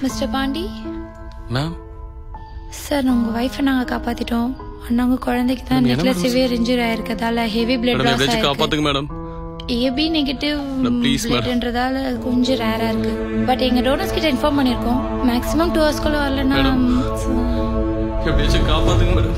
Mister Pandi ma'am sir உங்க wife நாங்க காப்பாத்திட்டோம் ஆனா உங்க குழந்தைக்கு தான் மேம், என்ன நெக்ல மேடம் சிவியர் இன்ஜுரி ஆயிருக்கதால ஹெவி பிளட் மேடம் லாஸ் எப்படியாச்சும் ஆயிருக்கு காப்பாத்துங்க madam AB negative madam, please, madam. பிளட்ன்றதால கொஞ்சம் ரேரா இருக்கு பட் எங்க டோனர்ஸ் கிட்ட இன்ஃபார்ம் பண்ணிருக்கோம் மேக்ஸிமம் டூ ஹவர்ஸ்க்குள்ள வரலன்னா மேடம். எப்படியாச்சும் காப்பாத்துங்க மேடம்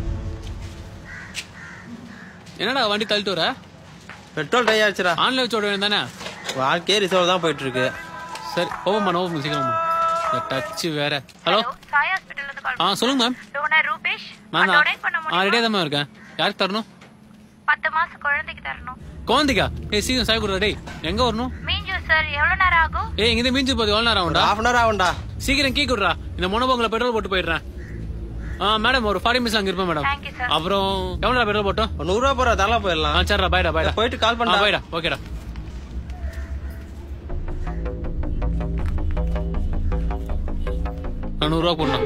என்னடா வண்டி தள்ளிட்டு வர பெட்ரோல் டை ஆச்சுடா ஆன்லைன் வச்சு விட வேண்டியது தானே வாழ்க்கையே ரிசர்வ் தான் போயிட்டு இருக்கு சரி ஓவன் பண்ண ஓவன் சீக்கிரம் டச் வேற ஹலோ சாய் ஹாஸ்பிட்டல்ல இருந்து கால் ஆ சொல்லுங்க மேம் டோனர் ரூபேஷ் நான் தான் டொனேட் பண்ண ஆ முடியுமா ரெடியாக தான் இருக்கேன் யாருக்கு தரணும் பத்து மாசம் குழந்தைக்கு தரணும் குழந்தைக்கா ஏய் சீக்கிரம் சாய் கொடுறா டேய் எங்க வரணும் மீஞ்சு சார் எவ்வளவு நேரம் ஆகும் ஏய் இங்க மீஞ்சு போது எவ்வளோ நேரம் ஆகும்டா ஹாஃப் அன் ஹவர் ஆகும்டா சீக்கிரம் கீ கொடுறா இந்த மொனபோங்கில் பெட்ரோல் போட்டு போயிடுறேன் ஆ மேடம் ஒரு ஃபார்ட்டி மினிட்ஸ் அங்கே இருப்பேன் மேடம் Thank you, sir. அப்புறம் எவ்வளோ பெட்ரோல் போட்டோம் ஒரு நூறு ரூபா போறா தரலாம் போயிடலாம் ஆ சரிடா பாய்டா பாய்டா போயிட்டு கால் பண்ணடா. பாய்டா ஓகேடா நான் நூறுரூவா போடணும்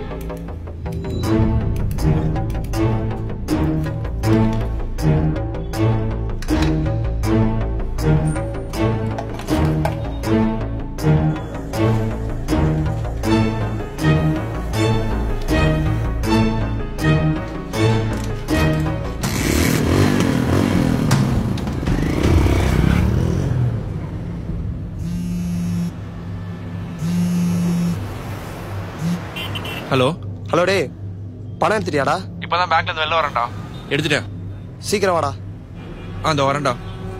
ஹலோ ஹலோ டே பணம் எடுத்துட்டியாடா இப்பதான் பேங்க்ல இருந்து வெளில வரேன்டா எடுத்துட்டேன் சீக்கிரம் வாடா ஆ இந்த வரேன்டா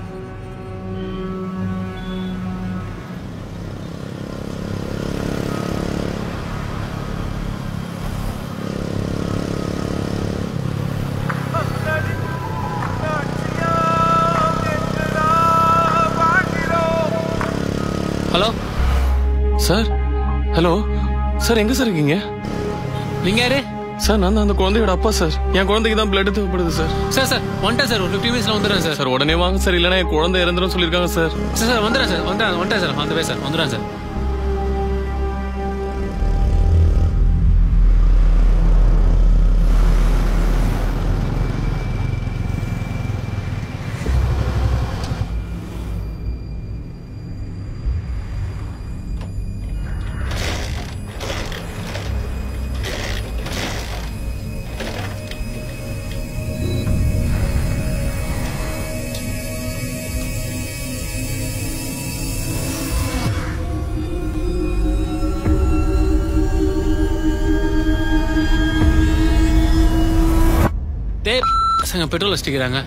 ஹலோ சார் ஹலோ சார் எங்க சார் இருக்கீங்க நீங்க யாரு சார் நான் தான் அந்த குழந்தையோட அப்பா சார் என் குழந்தைக்கு தான் பிளட் தேவைப்படுது சார் சார் சார் வந்துட்டேன் சார் ஒரு ஃபிஃப்டி மினிட்ஸ்ல வந்துடுறேன் சார் சார் உடனே வாங்க சார் இல்லைன்னா என் குழந்தை இறந்துரும் சொல்லியிருக்காங்க சார் சார் சார் வந்துடுறேன் சார் வந்துடுறேன் வந்துட்டேன் சார் அந்த வே சார் வந்துடுறேன் சார் டே பசங்க பெட்ரோல் வச்சுக்கிறாங்க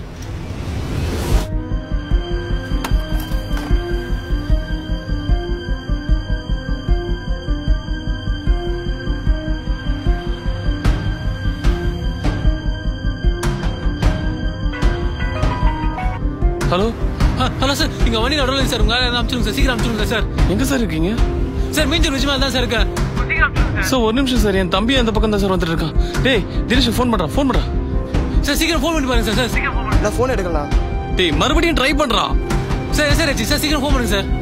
ஹலோ ஹலோ சார் இங்க வண்டி நடுவில் சார் உங்களால அனுப்பிச்சிருங்க சார் சீக்கிரம் அனுப்பிச்சிருங்க சார் எங்க சார் இருக்கீங்க சார் மீஞ்சூர் விஜயமா தான் சார் இருக்கேன் சார் ஒரு நிமிஷம் சார் என் தம்பி அந்த பக்கம் தான் சார் வந்துட்டு இருக்கான் டேய் தினேஷ் ஃபோன் பண்றான் ஃபோன் பண்றான் சார் சீக்கிரம் ஃபோன் பண்ணி பாருங்க சார் சார் சீக்கிரம் நான் ஃபோன் எடுக்கலாம் டேய் மறுபடியும் ட்ரை பண்றான் சார் சார் ஆச்சு சார் சீக்கிரம் ஃபோன் பண்ணுங்க சார்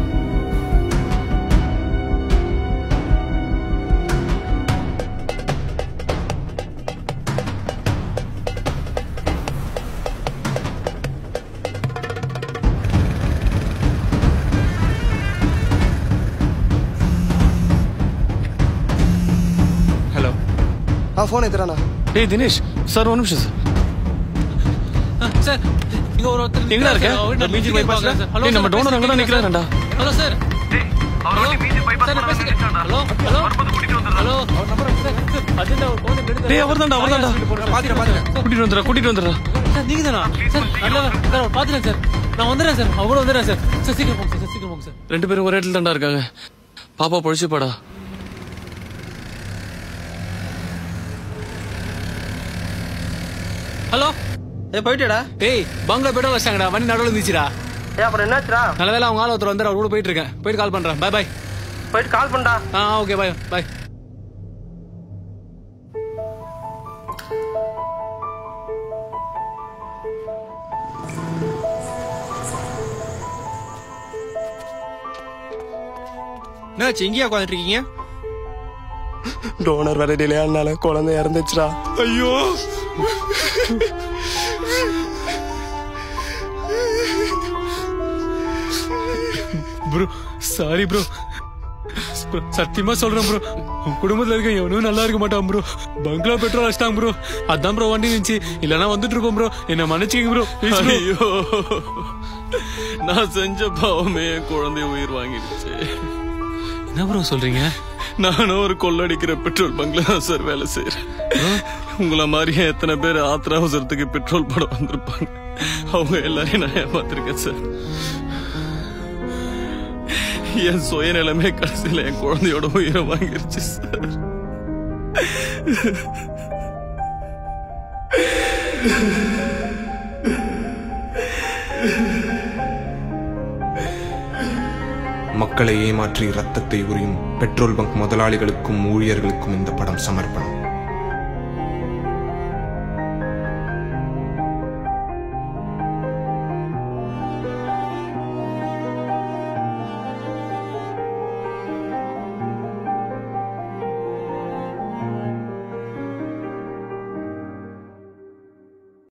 ஹலோ ஆ ஃபோன் எடுத்துறானா டேய் தினேஷ் சார் ஒரு நிமிஷம் சார் ஆ, சார் இங்க ஒரு ஒருத்தர் எங்கடா இருக்க? சார், அவர் வீட்டுல மீஞ்சூர் meeting bypassல? பார்க்கறேன் சார். ஹலோ டேய், நம்ம சார், donor அங்கதான் பேசுங்க நிக்கிறாருடா. Sir. Hello sir hello sir நான் பேசுங்க ஹலோ ஹலோ ஹலோ சார், அர்ஜென்ட்டா ஒரு phone எடுங்க. டேய் அவர்தான்டா அவர்தான்டா பாத்துறேன் பாத்துறேன் கூட்டிட்டு வந்துடுறா கூட்டிட்டு வந்துடுறா சார் நீங்க தானா சார் நல்ல சார் அவர் பாத்துறேன் சார் நான் வந்துடுறேன் சார் அவங்களும் வந்துடுறேன் சார் சார் சீக்கிரம் போங்க சார் சீக்கிரம் போங்க சார் ரெண்டு பேரும் ஒரே இடத்துல தான்டா இருக்காங்க பாப்பா பொழிச்சுப்பாடா ஹலோ ஏ போயிட்டேடா டேய் பங்களா பெட்ரோல் வச்சாங்கடா வண்டி நடுவில் இருந்துச்சுடா ஏ அப்புறம் என்னாச்சுடா நல்ல வேலை அவங்க ஆள் ஒருத்தர் வந்து அவர் கூட போயிட்டு இருக்கேன் போயிட்டு கால் பண்றேன் பை பை போயிட்டு கால் பண்ணடா ஆ ஓகே பை பை என்னாச்சு இங்கேயா உட்காந்துட்டு இருக்கீங்க டோனர் வேற டிலே ஆனால குழந்தை இறந்துச்சுடா ஐயோ ப்ரோ சாரி ப்ரோ Bro, சத்தியமா சொல்றேன் ப்ரோ உன் குடும்பத்துல இருக்க எவனும் நல்லா இருக்க மாட்டான் ப்ரோ பங்களா பெட்ரோல் அடிச்சிட்டாங்க ப்ரோ அதான் ப்ரோ வண்டி இருந்துச்சு இல்லனா வந்துட்டு இருப்போம் ப்ரோ என்ன மன்னிச்சுங்க ப்ரோ ஐயோ நான் செஞ்ச பாவமே என் குழந்தைய உயிர் வாங்கிடுச்சு என்ன ப்ரோ சொல்றீங்க நானும் ஒரு கொள்ளடிக்கிற பெட்ரோல் பங்க்ல தான் சார் வேலை செய்யறேன் உங்களை மாதிரியே எத்தனை பேர் ஆத்திர அவசரத்துக்கு பெட்ரோல் போட வந்திருப்பாங்க அவங்க எல்லாரையும் நான் ஏமாத்திருக்கேன் சார் என் சுயநிலைமை கடைசியில என் குழந்தையோட உயிரை வாங்கிருச்சு சார் மக்களை ஏமாற்றி ரத்தத்தை உரியும் பெட்ரோல் பங்க் முதலாளிகளுக்கும் ஊழியர்களுக்கும் இந்த படம் சமர்ப்பணம்